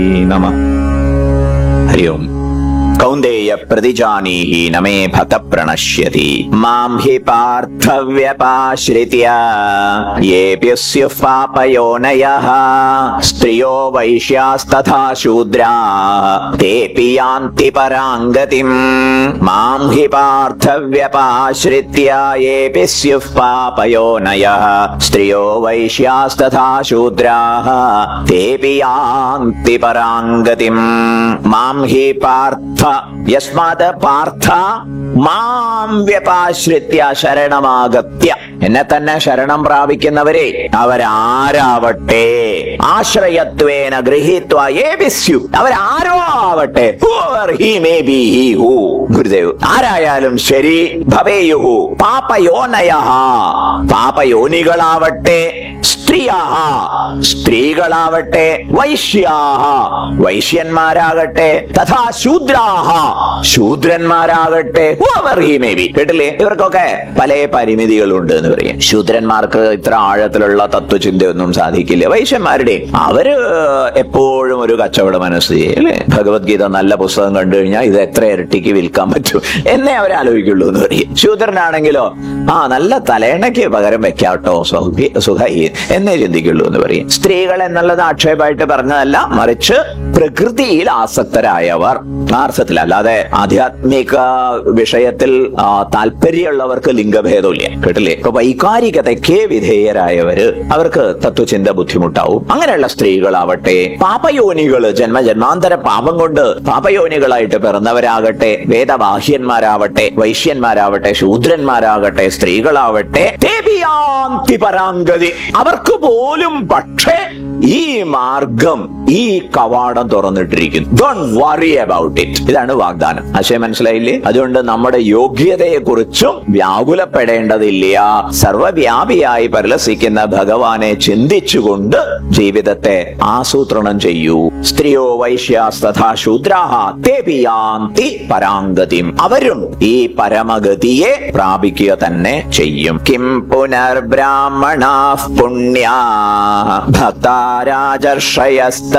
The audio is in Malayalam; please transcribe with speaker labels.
Speaker 1: നമ ഹരി ഓം കൗന്ദേയ പ്രതിജാനീഹി നമേ ഭക്ത പ്രണശ്യതി മാം ഹി പാർത്ഥവ്യപാശ്രിത്യ യേപ്യസ്യ പാപയോനയഃ സ്ത്രിയോ വൈശ്യാസ്തഥാ ശൂദ്രാ തേപി യാന്തി പരാംഗതിം മാം ഹി പാർത്ഥവ്യപാശ്രിത്യ യേപി സ്യുഃ പാപയോനയഃ സ്ത്രിയോ വൈശ്യാസ്തഥാ ശൂദ്രാः തേപി യാന്തി പരാംഗതിം മാം ഹി പാർത്ഥ യസ്മാത് പാർത്ഥ മാം വ്യപാശ്രിത്യ ശരണമാഗത്യ എന്നെ തന്നെ ശരണം പ്രാപിക്കുന്നവരെ അവരാരാവട്ടെ ആശ്രയത്വേന ഗൃഹീത്വ ഏപിസ്യു അവരാരോ ആവട്ടെ whoever he may be he who Gurudev ആരായാലും ശരി ഭവേയുഹു പാപയോനയ പാപയോനികളാവട്ടെ സ്ത്രീയാഹ സ്ത്രീകളാവട്ടെ വൈശ്യാഹ വൈശ്യന്മാരാകട്ടെ തഥാ ശൂദ്രാഹ ശൂദ്രന്മാരാകട്ടെ whoever he may be കേട്ടില്ലേ ഇവർക്കൊക്കെ പല പരിമിതികളുണ്ട് എന്ന് പറയും ശൂദ്രന്മാർക്ക് ഇത്ര ആഴത്തിലുള്ള തത്വചിന്തയൊന്നും സാധിക്കില്ല വൈശ്യന്മാരുടെ അവര് എപ്പോഴും ഒരു കച്ചവട മനസ്സ് അല്ലേ ഭഗവത്ഗീത നല്ല പുസ്തകം കണ്ടു കഴിഞ്ഞാൽ ഇത് എത്ര ഇരട്ടിക്ക് വിൽക്കാൻ പറ്റും എന്നേ അവർ ആലോചിക്കുള്ളൂ എന്ന് പറയും ശൂദ്രനാണെങ്കിലോ ആ നല്ല തലേണയ്ക്ക് പകരം വെക്കാട്ടോ സൗഖ്യ സുഖയി എന്നേ ചിന്തിക്കുള്ളൂ എന്ന് പറയും സ്ത്രീകൾ എന്നുള്ളത് ആക്ഷേപമായിട്ട് പറഞ്ഞതല്ല മറിച്ച് പ്രകൃതിയിൽ ആസക്തരായവർ ആ അർത്ഥത്തിൽ അല്ലാതെ ആധ്യാത്മിക വിഷയത്തിൽ ആ, താല്പര്യമുള്ളവർക്ക് ലിംഗഭേദമില്ല കേട്ടില്ലേ ഇപ്പൊ വൈകാരികതയ്ക്ക് വിധേയരായവര് അവർക്ക് തത്വചിന്ത ബുദ്ധിമുട്ടാവും അങ്ങനെയുള്ള സ്ത്രീകളാവട്ടെ പാപയോനികള് ജന്മജന്മാന്തര പാപം കൊണ്ട് പാപയോനികളായിട്ട് പിറന്നവരാകട്ടെ വേദവാഹ്യന്മാരാവട്ടെ വൈശ്യന്മാരാവട്ടെ ശൂദ്രന്മാരാകട്ടെ സ്ത്രീകളാവട്ടെ ദേവിയാന്തി പരാങ്കതി അവർക്ക് പോലും പക്ഷേ ഈ മാർഗം ഈ കവാടം തുറന്നിട്ടിരിക്കുന്നു ഡോണ്ട് വറി അബൌട്ട് ഇറ്റ് ഇതാണ് വാഗ്ദാനം ആശയം മനസ്സിലായില്ലേ അതുകൊണ്ട് നമ്മുടെ യോഗ്യതയെ കുറിച്ചും വ്യാകുലപ്പെടേണ്ടതില്ല സർവവ്യാപിയായി പരിലസിക്കുന്ന ഭഗവാനെ ചിന്തിച്ചുകൊണ്ട് ജീവിതത്തെ ആസൂത്രണം ചെയ്യൂ സ്ത്രീയോ വൈശ്യാസ്തഥാ ശൂദ്രാഹ തേപിയാന്തി പരാങ്കതിം അവരും ഈ പരമഗതിയെ പ്രാപിക്കുക തന്നെ ചെയ്യും കിം പുനർബ്രാഹ്മണ പുണ്യാ ഭക്താരാജർഷയസ്ത